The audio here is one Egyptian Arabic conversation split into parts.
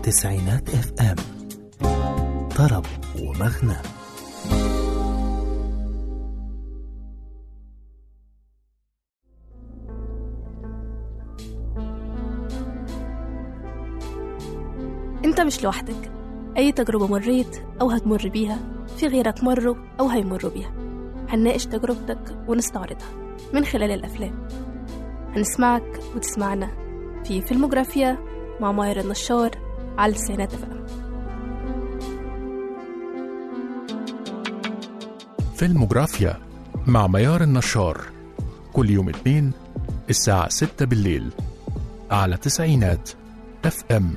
تسعينات اف ام طرب ومغنى انت مش لوحدك اي تجربة مريت او هتمر بيها في غيرك مروا او هيمروا بيها هنناقش تجربتك ونستعرضها من خلال الافلام هنسمعك وتسمعنا في فيلموجرافيا مع ماير النشار على التسعينات اف ام فيلموجرافيا مع ميار النشار كل يوم اثنين الساعة 6 بالليل على تسعينات اف ام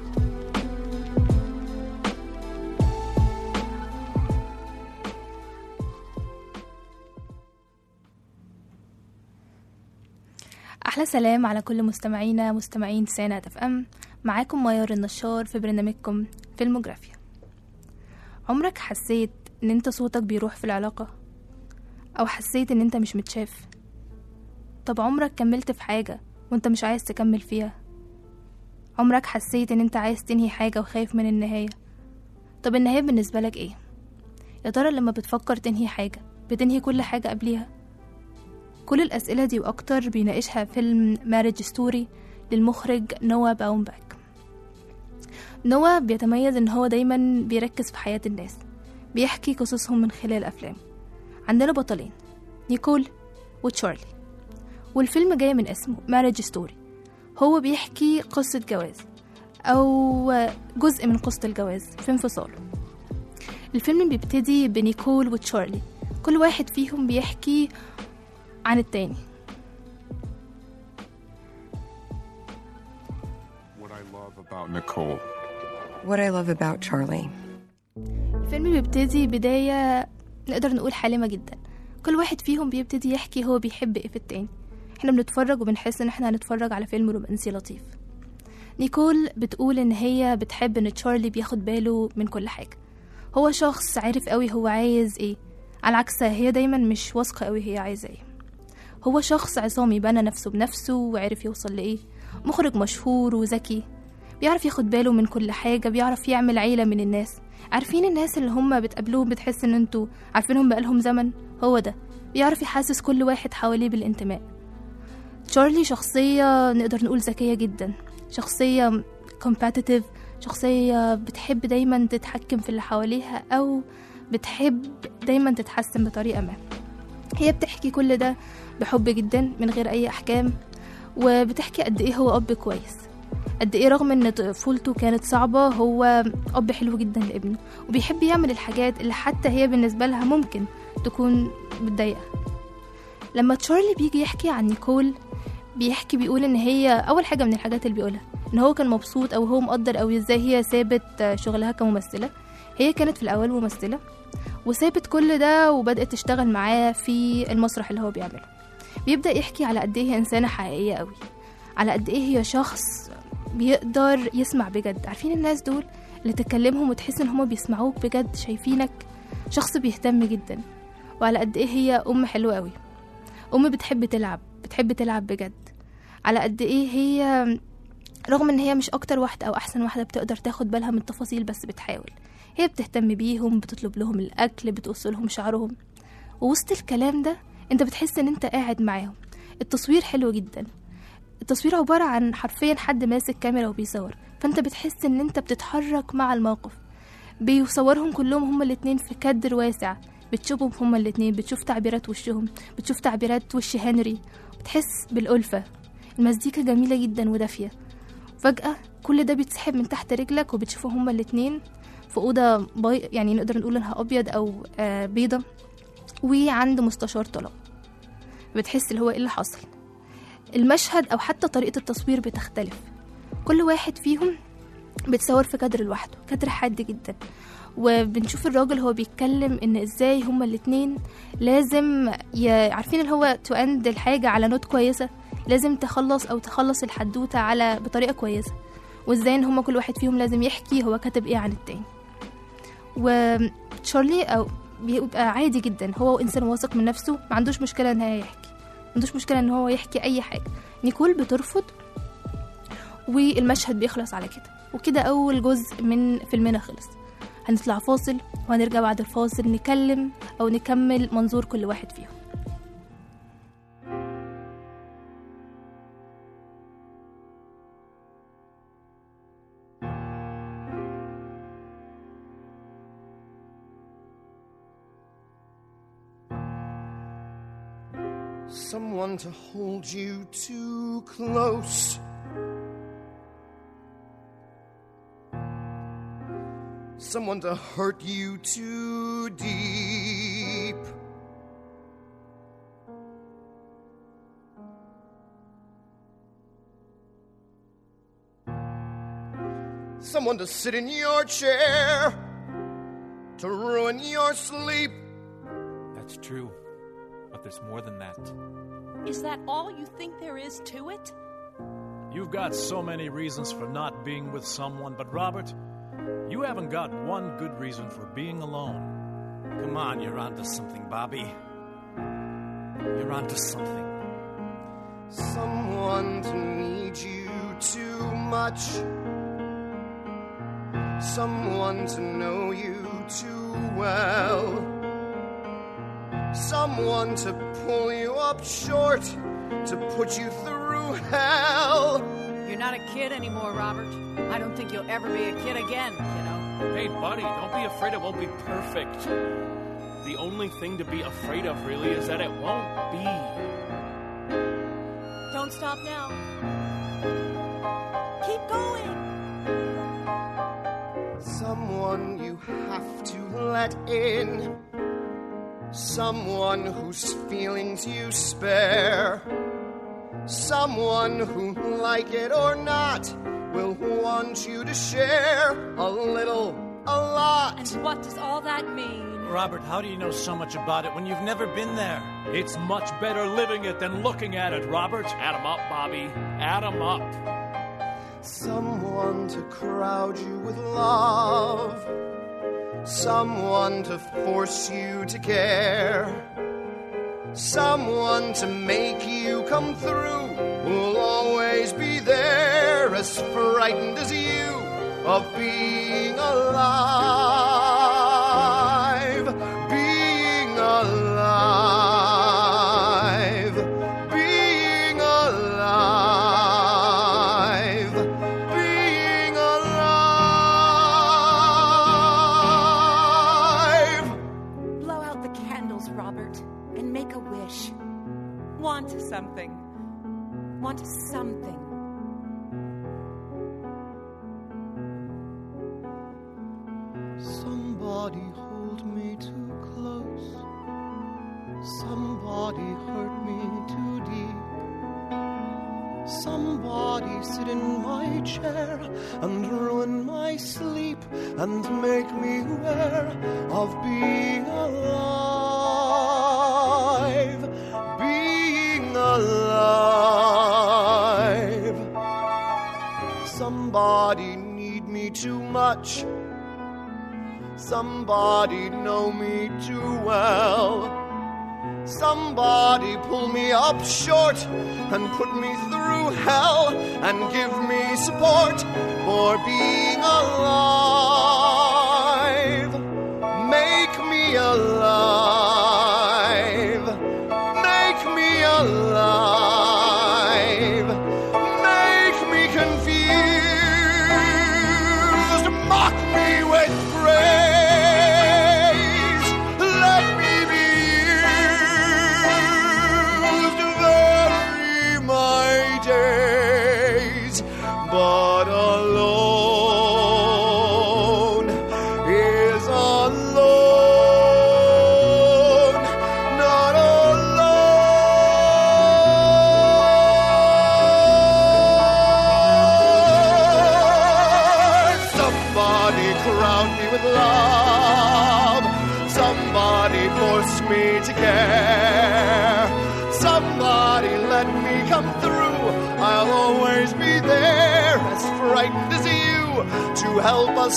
احلى سلام على كل مستمعينا مستمعين تسعينات اف ام معاكم ميار النشار في برنامجكم فيلموجرافيا عمرك حسيت ان انت صوتك بيروح في العلاقة او حسيت ان انت مش متشاف طب عمرك كملت في حاجة وانت مش عايز تكمل فيها عمرك حسيت ان انت عايز تنهي حاجة وخايف من النهاية طب النهاية بالنسبة لك ايه يا ترى لما بتفكر تنهي حاجة بتنهي كل حاجة قبليها كل الأسئلة دي وأكتر بيناقشها فيلم مارج ستوري للمخرج نوا باومباك نوا بيتميز إن هو دايما بيركز في حياة الناس بيحكي قصصهم من خلال أفلام عندنا بطلين نيكول وتشارلي والفيلم جاي من اسمه مارج ستوري هو بيحكي قصة جواز أو جزء من قصة الجواز في انفصال الفيلم بيبتدي بنيكول وتشارلي كل واحد فيهم بيحكي عن التاني What I love about Nicole. What I love about Charlie. الفيلم بيبتدي بداية نقدر نقول حالمة جدا كل واحد فيهم بيبتدي يحكي هو بيحب ايه في التاني احنا بنتفرج وبنحس ان احنا هنتفرج على فيلم رومانسي لطيف نيكول بتقول ان هي بتحب ان تشارلي بياخد باله من كل حاجة هو شخص عارف قوي هو عايز ايه على عكسها هي دايما مش واثقة قوي هي عايزة ايه هو شخص عصامي بنى نفسه بنفسه وعرف يوصل لإيه مخرج مشهور وذكي بيعرف ياخد باله من كل حاجة بيعرف يعمل عيلة من الناس عارفين الناس اللي هم بتقابلوهم بتحس ان انتوا عارفينهم بقالهم زمن هو ده بيعرف يحسس كل واحد حواليه بالانتماء تشارلي شخصية نقدر نقول ذكية جدا شخصية competitive شخصية بتحب دايما تتحكم في اللي حواليها أو بتحب دايما تتحسن بطريقة ما هي بتحكي كل ده بحب جدا من غير أي أحكام وبتحكي قد إيه هو أب كويس قد إيه رغم إن طفولته كانت صعبة هو أب حلو جدا لابنه وبيحب يعمل الحاجات اللي حتى هي بالنسبة لها ممكن تكون بتضايقها لما تشارلي بيجي يحكي عن نيكول بيحكي بيقول ان هي اول حاجه من الحاجات اللي بيقولها ان هو كان مبسوط او هو مقدر او ازاي هي سابت شغلها كممثله هي كانت في الاول ممثله وسابت كل ده وبدات تشتغل معاه في المسرح اللي هو بيعمله بيبدا يحكي على قد ايه هي انسانه حقيقيه قوي على قد ايه هي شخص بيقدر يسمع بجد عارفين الناس دول اللي تكلمهم وتحس ان هما بيسمعوك بجد شايفينك شخص بيهتم جدا وعلى قد ايه هي ام حلوه قوي ام بتحب تلعب بتحب تلعب بجد على قد ايه هي رغم ان هي مش اكتر واحده او احسن واحده بتقدر تاخد بالها من التفاصيل بس بتحاول هي بتهتم بيهم بتطلب لهم الاكل بتقص لهم شعرهم ووسط الكلام ده انت بتحس ان انت قاعد معاهم التصوير حلو جدا التصوير عبارة عن حرفيا حد ماسك كاميرا وبيصور فانت بتحس ان انت بتتحرك مع الموقف بيصورهم كلهم هما الاتنين في كادر واسع بتشوفهم هما الاتنين بتشوف تعبيرات وشهم بتشوف تعبيرات وش هنري بتحس بالألفة المزيكا جميلة جدا ودافية فجأة كل ده بيتسحب من تحت رجلك وبتشوفوا هما الاتنين في أوضة بي... يعني نقدر نقول إنها أبيض أو آه بيضة وعند مستشار طلاق بتحس اللي هو إيه اللي حصل المشهد أو حتى طريقة التصوير بتختلف كل واحد فيهم بتصور في كادر لوحده كادر حاد جدا وبنشوف الراجل هو بيتكلم ان ازاي هما الاتنين لازم ي... عارفين اللي هو تو اند الحاجة على نوت كويسة لازم تخلص او تخلص الحدوتة على بطريقة كويسة وازاي ان هما كل واحد فيهم لازم يحكي هو كاتب ايه عن التاني وتشارلي او بيبقى عادي جدا هو انسان واثق من نفسه ما عندوش مشكلة ان هي يحكي ما عندوش مشكلة ان هو يحكي اي حاجة نيكول بترفض والمشهد بيخلص على كده وكده أول جزء من فيلمنا خلص هنطلع فاصل وهنرجع بعد الفاصل نكلم أو نكمل منظور كل واحد فيهم Someone to hold you too close. Someone to hurt you too deep. Someone to sit in your chair to ruin your sleep. That's true. But there's more than that. Is that all you think there is to it? You've got so many reasons for not being with someone, but Robert, you haven't got one good reason for being alone. Come on, you're onto something, Bobby. You're onto something. Someone to need you too much. Someone to know you too well. Someone to pull you up short, to put you through hell. You're not a kid anymore, Robert. I don't think you'll ever be a kid again, you know. Hey, buddy, don't be afraid it won't be perfect. The only thing to be afraid of, really, is that it won't be. Don't stop now. Keep going. Someone you have to let in. Someone whose feelings you spare. Someone who, like it or not, will want you to share a little, a lot. And what does all that mean? Robert, how do you know so much about it when you've never been there? It's much better living it than looking at it, Robert. Add 'em up, Bobby. Add 'em up. Someone to crowd you with love. Someone to force you to care. Someone to make you come through. Who'll always be there, as frightened as you of being alive. Being alive. Being alive. Being alive. Blow out the candles, Robert, and make a wish. Want something. Want something. Somebody hold me too close. Somebody hurt me too deep. Somebody sit in my chair and ruin my sleep and make me aware of being alive. Being alive. Somebody need me too much. Somebody know me too well. Somebody pull me up short and put me through hell and give me support for being alive. Make me alive. Make me alive. Make me confused. Mock me with praise. Let me be used. Vary my days, but alone is alone. Not alone. Somebody crown me with love. Somebody force me to care. Somebody let me come through. I'll always be there, as frightened as you, to help us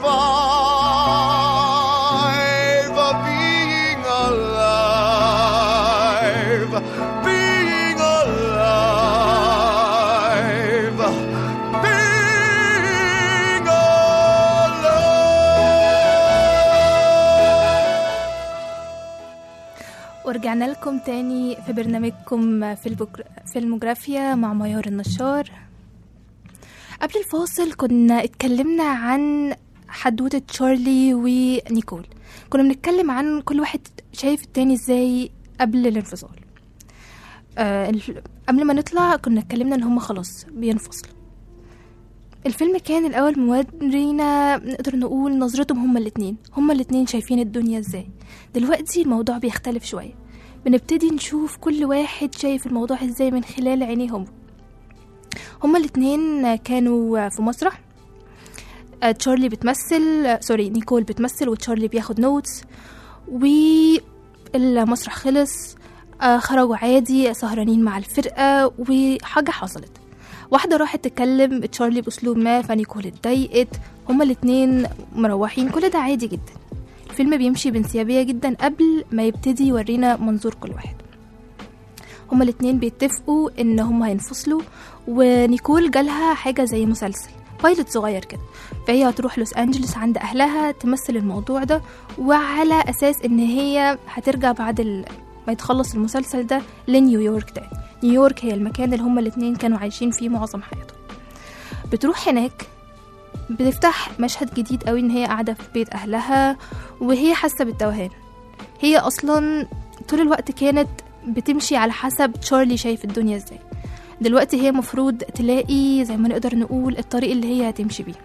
survive. Being alive, being alive, being ورجعنا لكم تاني في برنامجكم في البجر... في المجرافيا مع ميار النشار قبل الفاصل كنا اتكلمنا عن حدوتة تشارلي ونيكول كنا بنتكلم عن كل واحد شايف التاني ازاي قبل الانفصال آه الف- قبل ما نطلع كنا اتكلمنا ان هما خلاص بينفصلوا الفيلم كان الاول مورينا نقدر نقول نظرتهم هما الاتنين هما الاتنين شايفين الدنيا ازاي دلوقتي الموضوع بيختلف شوية بنبتدي نشوف كل واحد شايف الموضوع ازاي من خلال عينيهم هما الاتنين كانوا في مسرح آه، تشارلي بتمثل آه، سوري نيكول بتمثل وتشارلي بياخد نوتس والمسرح خلص آه، خرجوا عادي سهرانين مع الفرقة وحاجة حصلت واحدة راحت تكلم تشارلي بأسلوب ما فنيكول اتضايقت هما الاتنين مروحين كل ده عادي جدا الفيلم بيمشي بانسيابية جدا قبل ما يبتدي يورينا منظور كل واحد هما الاتنين بيتفقوا ان هما هينفصلوا ونيكول جالها حاجة زي مسلسل بايلوت صغير كده فهي هتروح لوس انجلوس عند اهلها تمثل الموضوع ده وعلى اساس ان هي هترجع بعد ال... ما يتخلص المسلسل ده لنيويورك تاني نيويورك هي المكان اللي هما الاتنين كانوا عايشين فيه معظم حياتهم بتروح هناك بتفتح مشهد جديد قوي ان هي قاعده في بيت اهلها وهي حاسه بالتوهان هي اصلا طول الوقت كانت بتمشي على حسب تشارلي شايف الدنيا ازاي دلوقتي هي مفروض تلاقي زي ما نقدر نقول الطريق اللي هي هتمشي بيه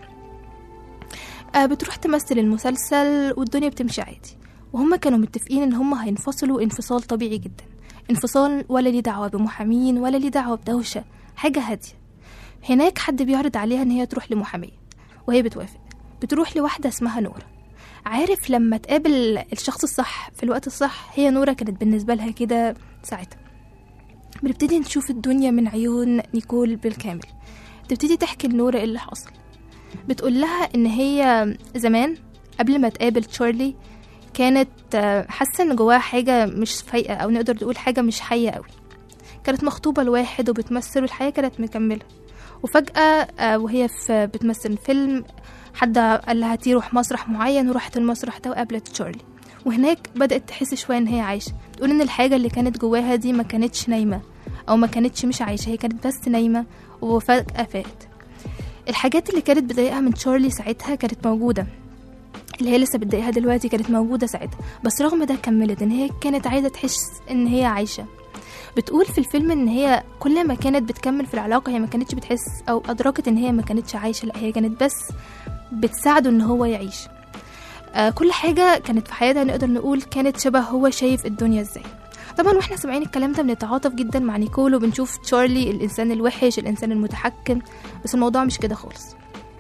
آه بتروح تمثل المسلسل والدنيا بتمشي عادي وهم كانوا متفقين ان هم هينفصلوا انفصال طبيعي جدا انفصال ولا ليه دعوة بمحامين ولا ليه دعوة بدوشة حاجة هادية هناك حد بيعرض عليها ان هي تروح لمحامية وهي بتوافق بتروح لواحدة اسمها نورة عارف لما تقابل الشخص الصح في الوقت الصح هي نورة كانت بالنسبة لها كده ساعتها بنبتدي نشوف الدنيا من عيون نيكول بالكامل بتبتدي تحكي لنورة ايه اللي حصل بتقول لها ان هي زمان قبل ما تقابل تشارلي كانت آه، حاسه ان جواها حاجه مش فايقه او نقدر نقول حاجه مش حيه قوي كانت مخطوبه لواحد وبتمثل والحياه كانت مكمله وفجاه آه، وهي في بتمثل فيلم حد قال لها تروح مسرح معين وراحت المسرح ده وقابلت تشارلي وهناك بدأت تحس شوية إن هي عايشة تقول إن الحاجة اللي كانت جواها دي ما كانتش نايمة أو ما كانتش مش عايشة هي كانت بس نايمة وفجأة فات الحاجات اللي كانت بتضايقها من تشارلي ساعتها كانت موجودة اللي هي لسه بتضايقها دلوقتي كانت موجودة ساعتها بس رغم ده كملت ان هي كانت عايزة تحس ان هي عايشة بتقول في الفيلم ان هي كل ما كانت بتكمل في العلاقة هي ما كانتش بتحس او ادركت ان هي ما كانتش عايشة لا هي كانت بس بتساعده ان هو يعيش آه كل حاجة كانت في حياتها نقدر نقول كانت شبه هو شايف الدنيا ازاي طبعا واحنا سامعين الكلام ده بنتعاطف جدا مع نيكول وبنشوف تشارلي الانسان الوحش الانسان المتحكم بس الموضوع مش كده خالص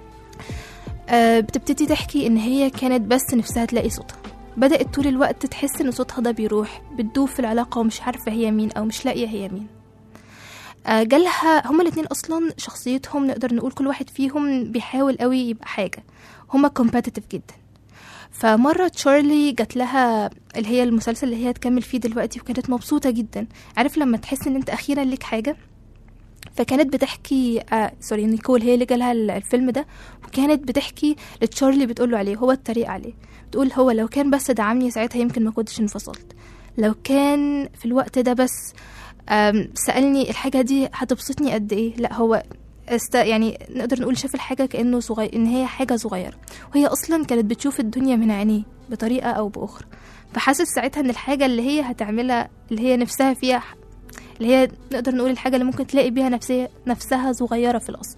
آه بتبتدي تحكي ان هي كانت بس نفسها تلاقي صوتها بدأت طول الوقت تحس ان صوتها ده بيروح بتدوب في العلاقة ومش عارفة هي مين او مش لاقية هي مين آه جالها هما الاتنين اصلا شخصيتهم نقدر نقول كل واحد فيهم بيحاول قوي يبقى حاجة هما كومباتيتيف جدا فمرة تشارلي جات لها اللي هي المسلسل اللي هي هتكمل فيه دلوقتي وكانت مبسوطة جدا عارف لما تحس ان انت اخيرا ليك حاجة فكانت بتحكي آه سوري نيكول هي اللي جالها ال- الفيلم ده وكانت بتحكي لتشارلي بتقوله عليه هو اتريق عليه بتقول هو لو كان بس دعمني ساعتها يمكن ما كنتش انفصلت لو كان في الوقت ده بس آم، سألني الحاجة دي هتبسطني قد ايه لا هو است يعني نقدر نقول شاف الحاجة كأنه صغير إن هي حاجة صغيرة وهي أصلا كانت بتشوف الدنيا من عينيه بطريقة أو بأخرى فحاسس ساعتها إن الحاجة اللي هي هتعملها اللي هي نفسها فيها اللي هي نقدر نقول الحاجة اللي ممكن تلاقي بيها نفسية نفسها صغيرة في الأصل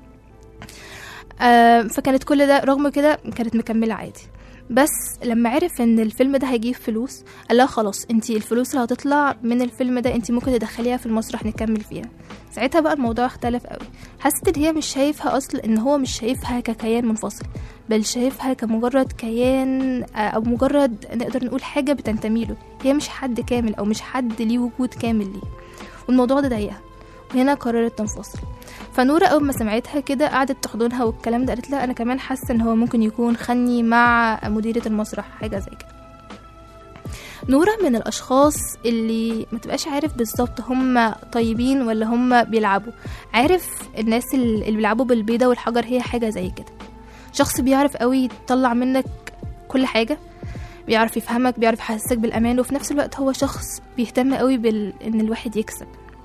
آه فكانت كل ده رغم كده كانت مكملة عادي بس لما عرف ان الفيلم ده هيجيب فلوس قال لها خلاص انتي الفلوس اللي هتطلع من الفيلم ده انتي ممكن تدخليها في المسرح نكمل فيها ساعتها بقى الموضوع اختلف قوي حست ان هي مش شايفها اصل ان هو مش شايفها ككيان منفصل بل شايفها كمجرد كيان آه، او مجرد نقدر نقول حاجه بتنتمي له هي مش حد كامل او مش حد ليه وجود كامل ليه والموضوع ده ضايقها وهنا قررت تنفصل فنورة أول ما سمعتها كده قعدت تحضنها والكلام ده قالت لها أنا كمان حاسة إن هو ممكن يكون خني مع مديرة المسرح حاجة زي كده نورة من الأشخاص اللي ما تبقاش عارف بالظبط هم طيبين ولا هم بيلعبوا عارف الناس اللي بيلعبوا بالبيضة والحجر هي حاجة زي كده شخص بيعرف قوي يطلع منك كل حاجة بيعرف يفهمك بيعرف يحسسك بالامان وفي نفس الوقت هو شخص بيهتم قوي بال... ان الواحد يكسب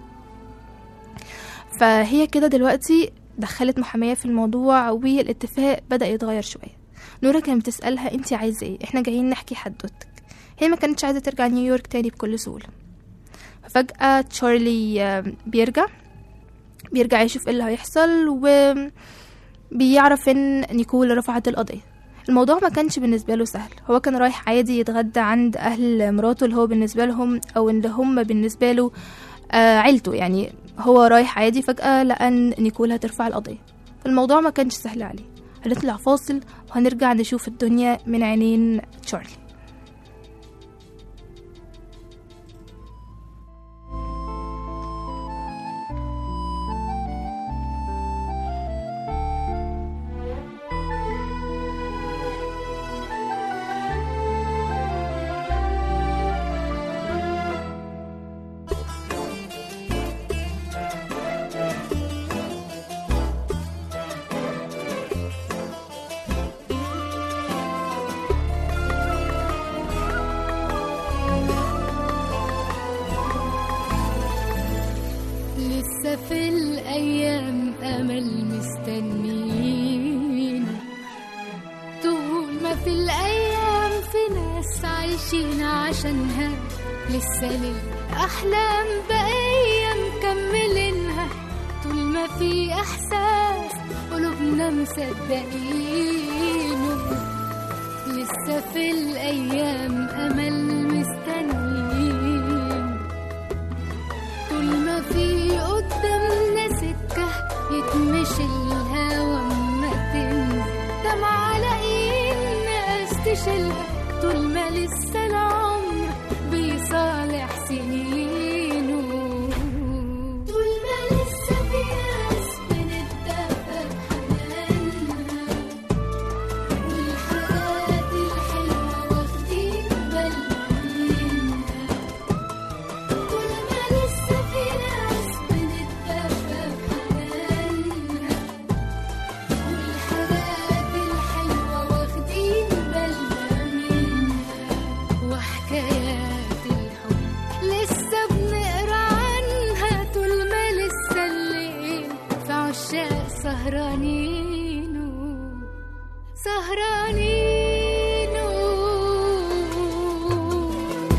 فهي كده دلوقتي دخلت محامية في الموضوع والاتفاق بدأ يتغير شوية نورا كانت بتسألها انت عايزة ايه احنا جايين نحكي حدوتك هي ما كانتش عايزة ترجع نيويورك تاني بكل سهولة ففجأة تشارلي آه، بيرجع بيرجع يشوف ايه اللي هيحصل وبيعرف ان نيكول رفعت القضية الموضوع ما كانش بالنسبة له سهل هو كان رايح عادي يتغدى عند أهل مراته اللي هو بالنسبة لهم أو اللي هم بالنسبة له آه عيلته يعني هو رايح عادي فجأة لقى إن نيكول هترفع القضية فالموضوع ما كانش سهل عليه هنطلع فاصل وهنرجع نشوف الدنيا من عينين تشارلي لسه في الأيام أمل مستنين طول ما في الأيام في ناس عايشين عشانها لسه للأحلام بقية مكملينها طول ما في إحساس قلوبنا مصدقينه لسه في الأيام أمل مستنين طول ما في قدامنا سكة يتمشي الهوا ما تنزل دمع على ايد ناس تشيلها طول ما لسه العمر بيصالح سنينه طول ما لسه في ناس بنتدفى بحنانها والحاجات الحلوة واخدين بالنا منها طول ما لسه في ناس بنتدفى بحنانها والحاجات الحلوة واخدين بالنا منها وحكايات الحب لسه بنقرا عنها طول ما لسه الليل في عشاق سهرانين سهرانين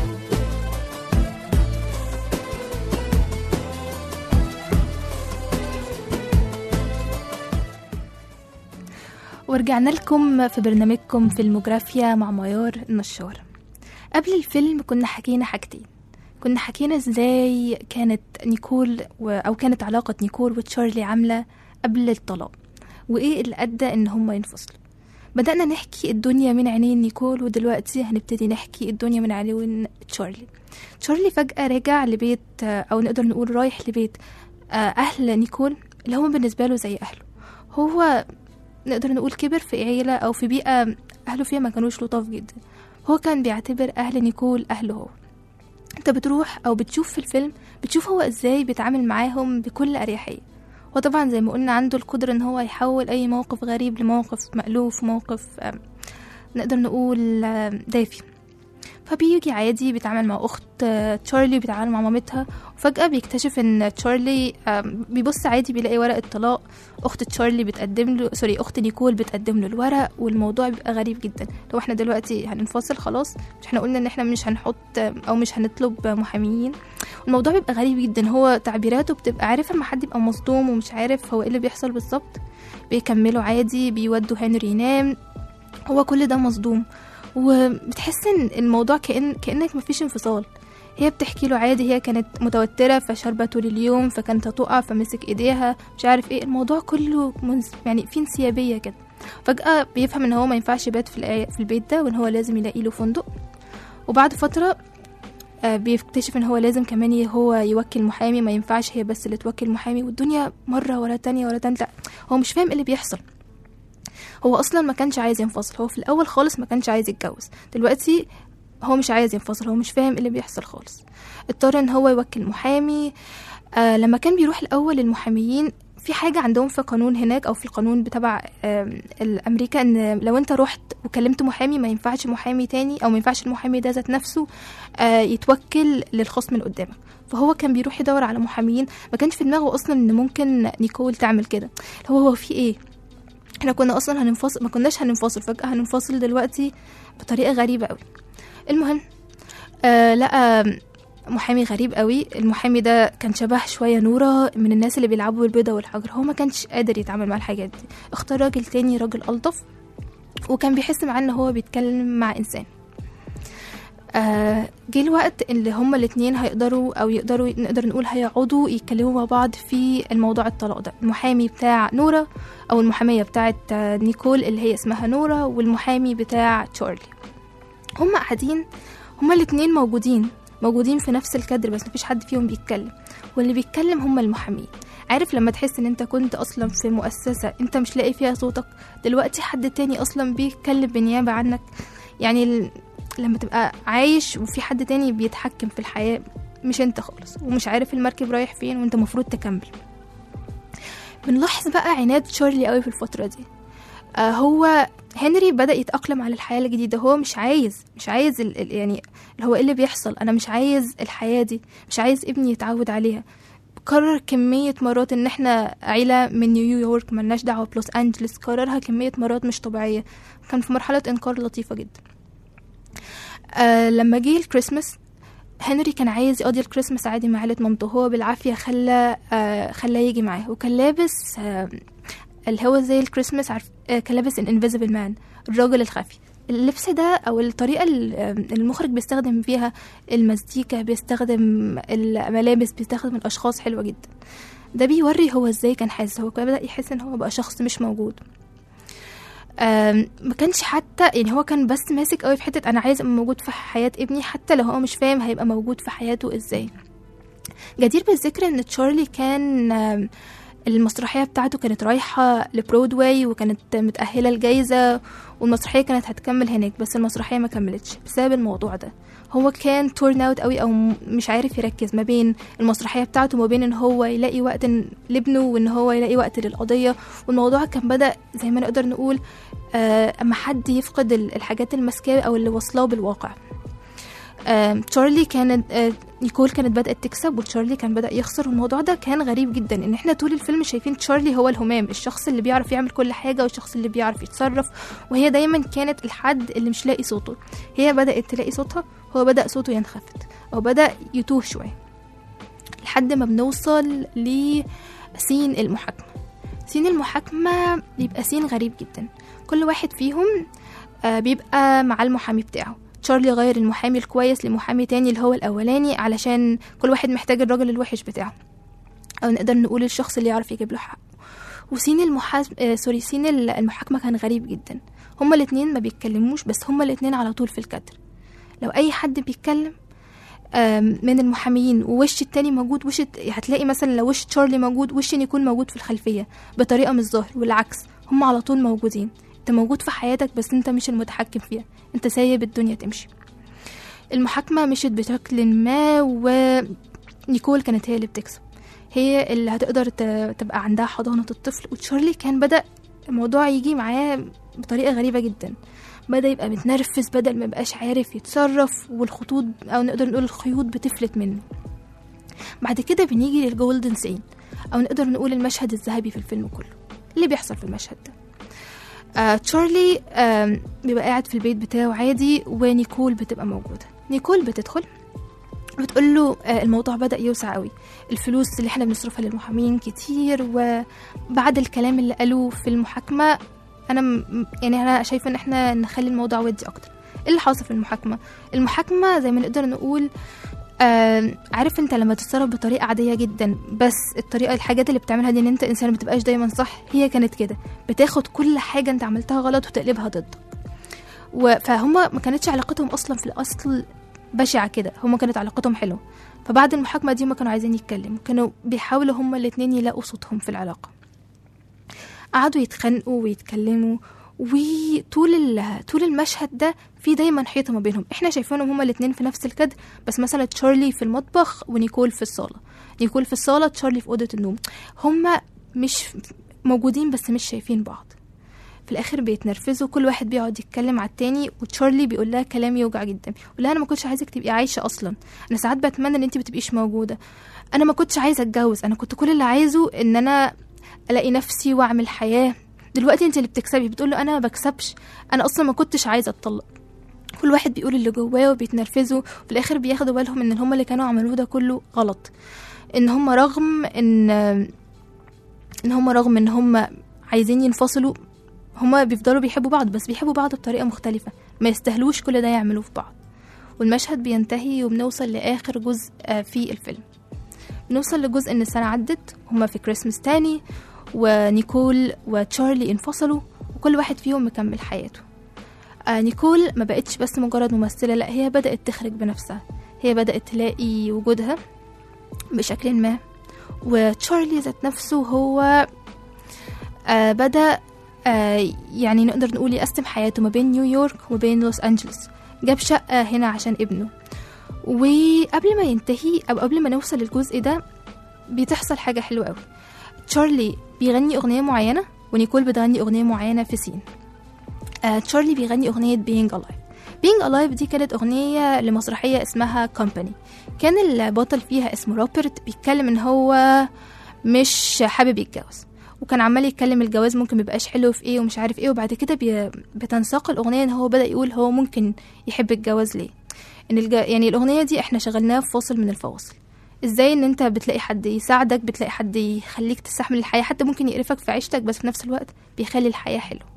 ورجعنا لكم في برنامجكم فيلموجرافيا مع ميار النشار قبل الفيلم كنا حكينا حاجتين كنا حكينا ازاي كانت نيكول و... او كانت علاقة نيكول وتشارلي عاملة قبل الطلاق وايه اللي ادى ان هما ينفصلوا بدأنا نحكي الدنيا من عينين نيكول ودلوقتي هنبتدي نحكي الدنيا من عينين تشارلي تشارلي فجأة رجع لبيت أو نقدر نقول رايح لبيت آه، أهل نيكول اللي هم بالنسبة له زي أهله هو نقدر نقول كبر في عيلة أو في بيئة أهله فيها ما كانوش لطاف جدا هو كان بيعتبر أهل نيكول أهله هو انت بتروح او بتشوف في الفيلم بتشوف هو ازاي بيتعامل معاهم بكل اريحيه وطبعا زي ما قلنا عنده القدرة ان هو يحول اي موقف غريب لموقف مألوف موقف آم، نقدر نقول آم، دافي فبيجي عادي بيتعامل مع اخت آه، تشارلي بيتعامل مع مامتها وفجأة بيكتشف ان تشارلي آم، بيبص عادي بيلاقي ورقة طلاق اخت تشارلي بتقدم له سوري اخت نيكول بتقدم له الورق والموضوع بيبقى غريب جدا لو احنا دلوقتي هننفصل خلاص مش احنا قلنا ان احنا مش هنحط او مش هنطلب محاميين الموضوع بيبقى غريب جدا هو تعبيراته بتبقى عارف لما حد يبقى مصدوم ومش عارف هو ايه اللي بيحصل بالظبط بيكملوا عادي بيودوا هنري ينام هو كل ده مصدوم وبتحس ان الموضوع كأن كأنك مفيش انفصال هي بتحكي له عادي هي كانت متوترة فشربت طول اليوم فكانت هتقع فمسك ايديها مش عارف ايه الموضوع كله منز... يعني في انسيابية كده فجأة بيفهم ان هو ما ينفعش يبات في, الع- في البيت ده وان هو لازم يلاقي له فندق وبعد فترة آه، بيكتشف ان هو لازم كمان ي- هو يوكل محامي ما ينفعش هي بس اللي توكل محامي والدنيا مرة ورا تانية ورا تالتة هو مش فاهم ايه اللي بيحصل هو اصلا ما كانش عايز ينفصل هو في الاول خالص ما كانش عايز يتجوز دلوقتي هو مش عايز ينفصل هو مش فاهم ايه اللي بيحصل خالص اضطر ان هو يوكل محامي آه لما كان بيروح الاول للمحاميين في حاجة عندهم في قانون هناك أو في القانون بتبع آم، الأمريكا إن لو أنت رحت وكلمت محامي ما ينفعش محامي تاني أو ما ينفعش المحامي ده ذات نفسه آه، يتوكل للخصم اللي قدامك فهو كان بيروح يدور على محاميين ما كانش في دماغه أصلا إن ممكن نيكول تعمل كده هو هو في إيه احنا كنا اصلا هننفصل ما كناش هننفصل فجأة هننفصل دلوقتي بطريقة غريبة قوي المهم آه لقى محامي غريب قوي المحامي ده كان شبه شوية نورة من الناس اللي بيلعبوا بالبيضة والحجر هو ما كانش قادر يتعامل مع الحاجات دي اختار راجل تاني راجل ألطف وكان بيحس معاه ان هو بيتكلم مع انسان آه جه الوقت اللي هما الاتنين هيقدروا او يقدروا نقدر نقول هيقعدوا يتكلموا مع بعض في الموضوع الطلاق ده المحامي بتاع نورة او المحامية بتاعت آه، نيكول اللي هي اسمها نورة والمحامي بتاع تشارلي هما قاعدين هما الاتنين موجودين موجودين في نفس الكادر بس مفيش حد فيهم بيتكلم واللي بيتكلم هما المحامين عارف لما تحس ان انت كنت اصلا في مؤسسة انت مش لاقي فيها صوتك دلوقتي حد تاني اصلا بيتكلم بنيابة عنك يعني ال- لما تبقى عايش وفي حد تاني بيتحكم في الحياة مش انت خالص ومش عارف المركب رايح فين وانت مفروض تكمل بنلاحظ بقى عناد تشارلي قوي في الفترة دي آه هو هنري بدأ يتأقلم على الحياة الجديدة هو مش عايز مش عايز ال ال يعني اللي هو ايه اللي بيحصل انا مش عايز الحياة دي مش عايز ابني يتعود عليها قرر كمية مرات ان احنا عيلة من نيويورك ملناش دعوة بلوس انجلس قررها كمية مرات مش طبيعية كان في مرحلة انكار لطيفة جدا آه لما جه الكريسماس هنري كان عايز يقضي الكريسماس عادي مع عيلة مامته هو بالعافية خلى آه خلاه يجي معاه وكان لابس آه اللي هو زي الكريسماس عارف آه كان لابس الانفيزبل مان الراجل الخفي اللبس ده او الطريقه اللي آه، المخرج بيستخدم فيها المزيكا بيستخدم الملابس بيستخدم الاشخاص حلوه جدا ده بيوري هو ازاي كان حاسس هو كان بدا يحس ان هو بقى شخص مش موجود آم، ما كانش حتى يعني هو كان بس ماسك قوي في حته انا عايز ابقى موجود في حياه ابني حتى لو هو مش فاهم هيبقى موجود في حياته ازاي جدير بالذكر ان تشارلي كان آم، المسرحية بتاعته كانت رايحة لبرودواي وكانت متأهلة الجايزة والمسرحية كانت هتكمل هناك بس المسرحية ما كملتش بسبب الموضوع ده هو كان تورن اوت قوي او م- مش عارف يركز ما بين المسرحية بتاعته وما بين ان هو يلاقي وقت ن- لابنه وان هو يلاقي وقت للقضية والموضوع كان بدأ زي ما نقدر نقول آه، اما حد يفقد ال- الحاجات المسكاه او اللي واصلاه بالواقع آم، تشارلي كانت آه، نيكول كانت بدأت تكسب وتشارلي كان بدأ يخسر والموضوع ده كان غريب جدا ان احنا طول الفيلم شايفين تشارلي هو الهمام الشخص اللي بيعرف يعمل كل حاجة والشخص اللي بيعرف يتصرف وهي دايما كانت الحد اللي مش لاقي صوته هي بدأت تلاقي صوتها هو بدأ صوته ينخفض او بدأ يتوه شوية لحد ما بنوصل لسين المحاكمة سين المحاكمة بيبقى سين غريب جدا كل واحد فيهم آه، بيبقى مع المحامي بتاعه تشارلي غير المحامي الكويس لمحامي تاني اللي هو الأولاني علشان كل واحد محتاج الراجل الوحش بتاعه أو نقدر نقول الشخص اللي يعرف يجيب له حقه وسين المحاس... آه سوري سين ال- المحاكمة كان غريب جدا هما الاتنين ما بيتكلموش بس هما الاتنين على طول في الكادر لو أي حد بيتكلم آم، من المحاميين ووش التاني موجود وش الت- هتلاقي مثلا لو وش تشارلي موجود وش يكون موجود في الخلفية بطريقة مش ظاهر والعكس هم على طول موجودين انت موجود في حياتك بس انت مش المتحكم فيها انت سايب الدنيا تمشي المحاكمة مشيت بشكل ما ونيكول كانت هي اللي بتكسب هي اللي هتقدر ت- تبقى عندها حضانة الطفل وتشارلي كان بدأ الموضوع يجي معاه بطريقة غريبة جدا بدأ يبقى متنرفز بدأ ما يبقاش عارف يتصرف والخطوط أو نقدر نقول الخيوط بتفلت منه بعد كده بنيجي للجولدن سين أو نقدر نقول المشهد الذهبي في الفيلم كله اللي بيحصل في المشهد ده آه تشارلي آه بيبقى قاعد في البيت بتاعه عادي ونيكول بتبقى موجودة نيكول بتدخل بتقول له آه الموضوع بدأ يوسع قوي الفلوس اللي احنا بنصرفها للمحامين كتير وبعد الكلام اللي قالوه في المحاكمة انا م- يعني انا شايفة ان احنا نخلي الموضوع ودي اكتر ايه اللي حاصل في المحاكمة المحاكمة زي ما نقدر نقول آه عارف انت لما تتصرف بطريقة عادية جدا بس الطريقة الحاجات اللي بتعملها دي ان انت انسان ما بتبقاش دايما صح هي كانت كده بتاخد كل حاجة انت عملتها غلط وتقلبها ضدك و- فهم ما كانتش علاقتهم اصلا في الاصل بشعة كده هما كانت علاقتهم حلوة فبعد المحاكمة دي ما كانوا عايزين يتكلموا كانوا بيحاولوا هما الاتنين يلاقوا صوتهم في العلاقة قعدوا يتخانقوا ويتكلموا وطول ال- طول المشهد ده في دايما حيطه ما بينهم احنا شايفينهم هما الاتنين في نفس الكادر بس مثلا تشارلي في المطبخ ونيكول في الصاله نيكول في الصاله تشارلي في اوضه النوم هما مش موجودين بس مش شايفين بعض في الاخر بيتنرفزوا كل واحد بيقعد يتكلم على التاني وتشارلي بيقول لها كلام يوجع جدا بيقول لها انا ما كنتش عايزك تبقي عايشه اصلا انا ساعات بتمنى ان انت بتبقيش موجوده انا ما كنتش عايزه اتجوز انا كنت كل اللي عايزه ان انا الاقي نفسي واعمل حياه دلوقتي انت اللي بتكسبي بتقول له انا ما بكسبش انا اصلا ما كنتش عايزه اتطلق كل واحد بيقول اللي جواه وبيتنرفزوا وفي الاخر بياخدوا بالهم ان هم اللي كانوا عملوه ده كله غلط ان هم رغم ان ان هم رغم ان هم عايزين ينفصلوا هما بيفضلوا بيحبوا بعض بس بيحبوا بعض بطريقة مختلفة ما يستهلوش كل ده يعملوه في بعض والمشهد بينتهي وبنوصل لآخر جزء آه، في الفيلم بنوصل لجزء إن السنة عدت هما في كريسمس تاني ونيكول وتشارلي انفصلوا وكل واحد فيهم مكمل حياته آه نيكول ما بقتش بس مجرد ممثلة لا هي بدأت تخرج بنفسها هي بدأت تلاقي وجودها بشكل ما وتشارلي ذات نفسه هو آه بدأ آه يعني نقدر نقول يقسم حياته ما بين نيويورك وبين لوس أنجلوس جاب شقة هنا عشان ابنه وقبل ما ينتهي أو قبل ما نوصل للجزء ده بتحصل حاجة حلوة قوي تشارلي بيغني أغنية معينة ونيكول بتغني أغنية معينة في سين آه تشارلي بيغني أغنية Being Alive Being Alive دي كانت أغنية لمسرحية اسمها Company كان البطل فيها اسمه روبرت بيتكلم إن هو مش حابب يتجوز وكان عمال يتكلم الجواز ممكن ميبقاش حلو في ايه ومش عارف ايه وبعد كده بي... بتنساق الاغنيه ان هو بدا يقول هو ممكن يحب الجواز ليه ان الج... يعني الاغنيه دي احنا شغلناها في فاصل من الفواصل ازاي ان انت بتلاقي حد يساعدك بتلاقي حد يخليك تستحمل الحياه حتى ممكن يقرفك في عيشتك بس في نفس الوقت بيخلي الحياه حلوه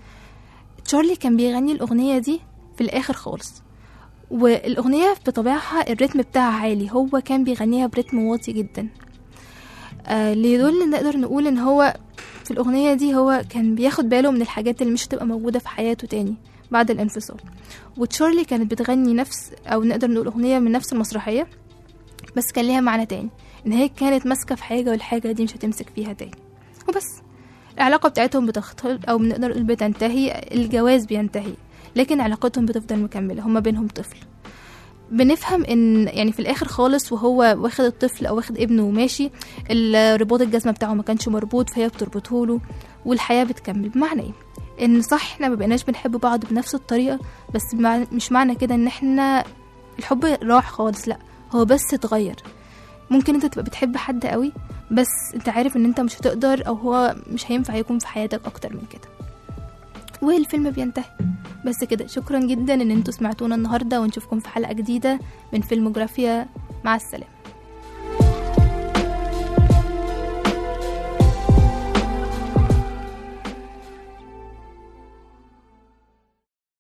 تشارلي كان بيغني الاغنيه دي في الاخر خالص والاغنيه بطبيعها الريتم بتاعها عالي هو كان بيغنيها بريتم واطي جدا آه اللي يدل إن نقدر نقول ان هو في الاغنيه دي هو كان بياخد باله من الحاجات اللي مش هتبقى موجوده في حياته تاني بعد الانفصال وتشارلي كانت بتغني نفس او نقدر نقول اغنيه من نفس المسرحيه بس كان ليها معنى تاني ان هي كانت ماسكه في حاجه والحاجه دي مش هتمسك فيها تاني وبس العلاقه بتاعتهم بتختل او بنقدر نقول بتنتهي الجواز بينتهي لكن علاقتهم بتفضل مكمله هما بينهم طفل بنفهم ان يعني في الاخر خالص وهو واخد الطفل او واخد ابنه وماشي الرباط الجزمه بتاعه ما كانش مربوط فهي بتربطه له والحياه بتكمل بمعنى ايه ان صح احنا ما بقيناش بنحب بعض بنفس الطريقه بس مع- مش معنى كده ان احنا الحب راح خالص لا هو بس اتغير ممكن انت تبقى بتحب حد قوي بس انت عارف ان انت مش هتقدر او هو مش هينفع يكون في حياتك اكتر من كده والفيلم بينتهي بس كده شكرا جدا ان انتوا سمعتونا النهارده ونشوفكم في حلقه جديده من فيلموجرافيا مع السلامه